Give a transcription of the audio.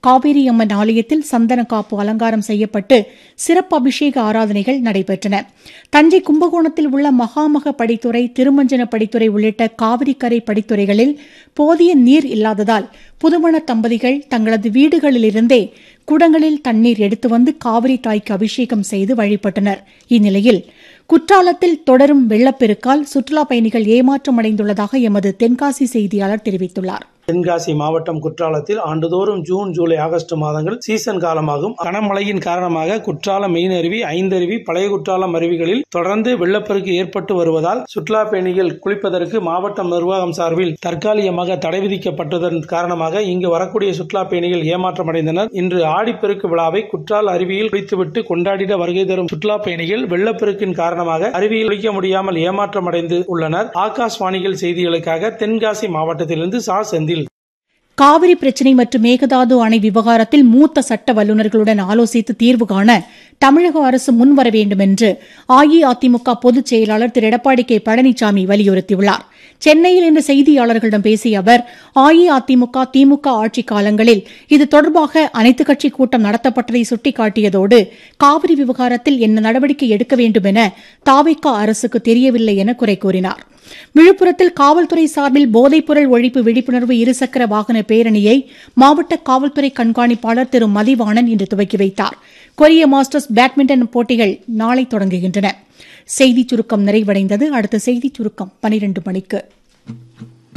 காவேரி அம்மன் ஆலயத்தில் சந்தன காப்பு அலங்காரம் செய்யப்பட்டு சிறப்பு அபிஷேக ஆராதனைகள் நடைபெற்றன தஞ்சை கும்பகோணத்தில் உள்ள மகாமக படித்துறை திருமஞ்சன படித்துறை உள்ளிட்ட காவிரிக்கரை படித்துறைகளில் போதிய நீர் இல்லாததால் புதுமண தம்பதிகள் தங்களது வீடுகளிலிருந்தே குடங்களில் தண்ணீர் எடுத்து வந்து காவிரி தாய்க்கு அபிஷேகம் செய்து வழிபட்டனர் இந்நிலையில் குற்றாலத்தில் தொடரும் வெள்ளப்பெருக்கால் சுற்றுலாப் பயணிகள் ஏமாற்றமடைந்துள்ளதாக எமது தென்காசி செய்தியாளர் தெரிவித்துள்ளார் தென்காசி மாவட்டம் குற்றாலத்தில் ஆண்டுதோறும் ஜூன் ஜூலை ஆகஸ்ட் மாதங்கள் சீசன் காலமாகும் கனமழையின் காரணமாக குற்றாலம் மெயின் அருவி ஐந்தருவி பழைய குற்றாலம் அருவிகளில் தொடர்ந்து வெள்ளப்பெருக்கு ஏற்பட்டு வருவதால் சுற்றுலா பயணிகள் குளிப்பதற்கு மாவட்ட நிர்வாகம் சார்பில் தற்காலிகமாக தடை விதிக்கப்பட்டதன் காரணமாக இங்கு வரக்கூடிய சுற்றுலா பயணிகள் ஏமாற்றமடைந்தனர் இன்று ஆடிப்பெருக்கு விழாவை குற்றால அருவியில் குளித்துவிட்டு கொண்டாடிட வருகை தரும் சுற்றுலா பயணிகள் வெள்ளப்பெருக்கின் காரணமாக அருவியில் குளிக்க முடியாமல் ஏமாற்றமடைந்து உள்ளனர் ஆகாஷ்வாணிகள் செய்திகளுக்காக தென்காசி மாவட்டத்திலிருந்து சா செந்தில் காவிரி பிரச்சினை மற்றும் மேகதாது அணை விவகாரத்தில் மூத்த சட்ட வல்லுநர்களுடன் ஆலோசித்து தீர்வு காண தமிழக அரசு முன்வர வேண்டும் என்று அஇஅதிமுக பொதுச் செயலாளர் திரு எடப்பாடி கே பழனிசாமி வலியுறுத்தியுள்ளார் சென்னையில் இன்று செய்தியாளர்களிடம் பேசிய அவர் அஇஅதிமுக திமுக ஆட்சிக் காலங்களில் இது தொடர்பாக அனைத்துக் கட்சி கூட்டம் நடத்தப்பட்டதை சுட்டிக்காட்டியதோடு காவிரி விவகாரத்தில் என்ன நடவடிக்கை எடுக்க வேண்டும் என தாவிக அரசுக்கு தெரியவில்லை என குறை கூறினார் விழுப்புரத்தில் காவல்துறை சார்பில் போதைப்பொருள் ஒழிப்பு விழிப்புணர்வு இருசக்கர வாகன பேரணியை மாவட்ட காவல்துறை கண்காணிப்பாளர் திரு மதிவாணன் இன்று துவக்கி வைத்தார் கொரிய மாஸ்டர்ஸ் பேட்மிண்டன் போட்டிகள் நாளை தொடங்குகின்றன செய்திச் சுருக்கம் நிறைவடைந்தது அடுத்த செய்திச் சுருக்கம் பனிரெண்டு மணிக்கு